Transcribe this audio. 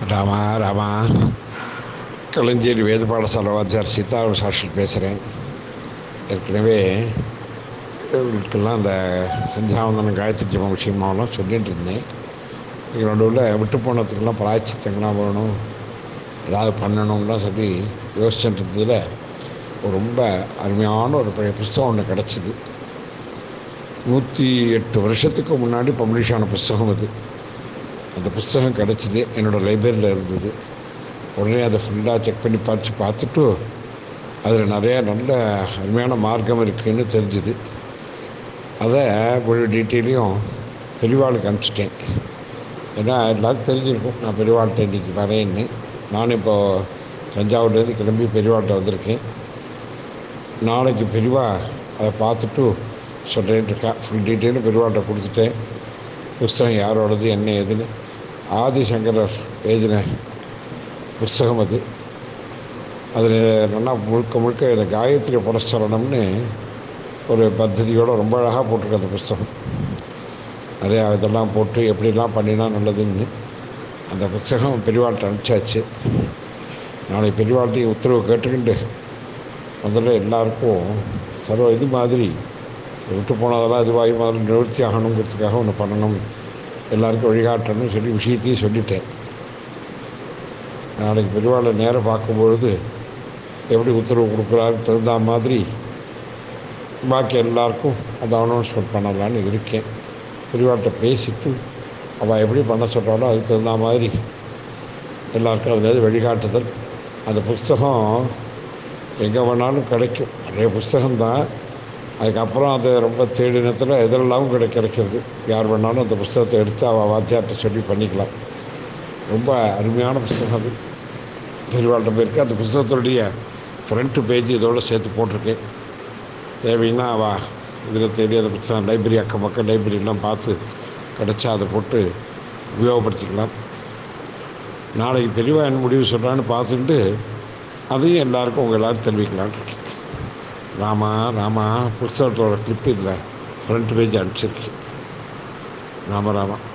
ராமா ராமா களஞ்சேரி வேத பாடசாலை வாத்தியார் சீதாராம சாஸ்திரி பேசுகிறேன் ஏற்கனவே இவங்களுக்கெல்லாம் அந்த சந்தியாவந்தனம் காயத்ரி ஜபம் விஷயமாவெல்லாம் சொல்லிட்டு இருந்தேன் இது நடுவில் விட்டு போனதுக்கெல்லாம் பிராய்ச்சித்தங்களாம் வேணும் ஏதாவது பண்ணணும்லாம் சொல்லி யோசிச்சுட்டு இருந்ததில் ஒரு ரொம்ப அருமையான ஒரு பழைய புஸ்தகம் ஒன்று கிடச்சிது நூற்றி எட்டு வருஷத்துக்கு முன்னாடி பப்ளிஷ் ஆன புஸ்தகம் அது அந்த புஸ்தகம் கிடச்சிது என்னோடய லைப்ரரியில் இருந்தது உடனே அதை ஃபுல்லாக செக் பண்ணி பார்த்து பார்த்துட்டு அதில் நிறையா நல்ல அருமையான மார்க்கம் இருக்குதுன்னு தெரிஞ்சுது அதை முழு டீட்டெயிலையும் பெரியவாளுக்கு அனுப்பிச்சிட்டேன் ஏன்னா எல்லாருக்கும் தெரிஞ்சிருக்கும் நான் பெரியவாள்கிட்ட இன்றைக்கி வரேன்னு நானும் இப்போது தஞ்சாவூர்லேருந்து கிளம்பி பெரியவாள்கிட்ட வந்திருக்கேன் நாளைக்கு பெரியவா அதை பார்த்துட்டு சொல்கிறேன்ட்டு இருக்கா ஃபுல் டீட்டெயிலும் பெரியவாள்கிட்ட கொடுத்துட்டேன் புஸ்தகம் யாரோடது என்ன ஏதுன்னு ஆதிசங்கரர் எழுதின புஸ்தகம் அது அதில் நல்லா முழுக்க முழுக்க இந்த காயத்ரி புரஸ்தரணம்னு ஒரு பద్ధதியோடு ரொம்ப அழகாக போட்டிருக்கு அந்த புஸ்தகம் நிறையா இதெல்லாம் போட்டு எப்படிலாம் பண்ணினா நல்லதுன்னு அந்த புஸ்தகம் பெரியவாள்கிட்ட அனுப்பிச்சாச்சு நாளைக்கு பெரியவாள்கிட்டையும் உத்தரவு கேட்டுக்கிண்டு முதல்ல எல்லாருக்கும் சர்வ இது மாதிரி விட்டு போனதெல்லாம் இதுவாகி முதல்ல நிவர்த்தி ஆகணுங்கிறதுக்காக ஒன்று பண்ணணும் எல்லாருக்கும் வழிகாட்டணும்னு சொல்லி விஷயத்தையும் சொல்லிட்டேன் நாளைக்கு பெரியவாளை நேராக பார்க்கும்பொழுது எப்படி உத்தரவு கொடுக்குறாரு தகுந்த மாதிரி பாக்கி எல்லாருக்கும் அதை அனௌன்ஸ்மெண்ட் பண்ணலான்னு இருக்கேன் பெரியவாள்கிட்ட பேசிட்டு அவள் எப்படி பண்ண சொல்கிறாளோ அதுக்கு தகுந்த மாதிரி எல்லாருக்கும் அதுலேருந்து வழிகாட்டுதல் அந்த புஸ்தகம் எங்கே வேணாலும் கிடைக்கும் நிறைய புஸ்தகம்தான் அதுக்கப்புறம் அது ரொம்ப தேடினத்தில் எதெல்லாம் கிடை கிடைக்கிறது யார் வேணாலும் அந்த புஸ்தகத்தை எடுத்து அவள் வாத்தியார்கிட்ட சொல்லி பண்ணிக்கலாம் ரொம்ப அருமையான புஸ்தகம் அது பெரியவாள்கிட்ட போயிருக்கு அந்த புஸ்தகத்துடைய ஃப்ரண்ட்டு பேஜ் இதோடு சேர்த்து போட்டிருக்கேன் தேவைன்னா அவள் இதில் தேடி அந்த புத்தகம் லைப்ரரி அக்கம் பக்கம் லைப்ரரியெலாம் பார்த்து கிடச்சா அதை போட்டு உபயோகப்படுத்திக்கலாம் நாளைக்கு பெரியவா என்ன முடிவு சொல்கிறான்னு பார்த்துட்டு அதையும் எல்லாருக்கும் உங்கள் எல்லோரும் தெரிவிக்கலான் இருக்கேன் ராமா ராமா புஸ்தகத்தோட கிளிப் இதில் ஃப்ரண்ட் பேஜ் அனுப்பிச்சிருக்கு ராம ராமா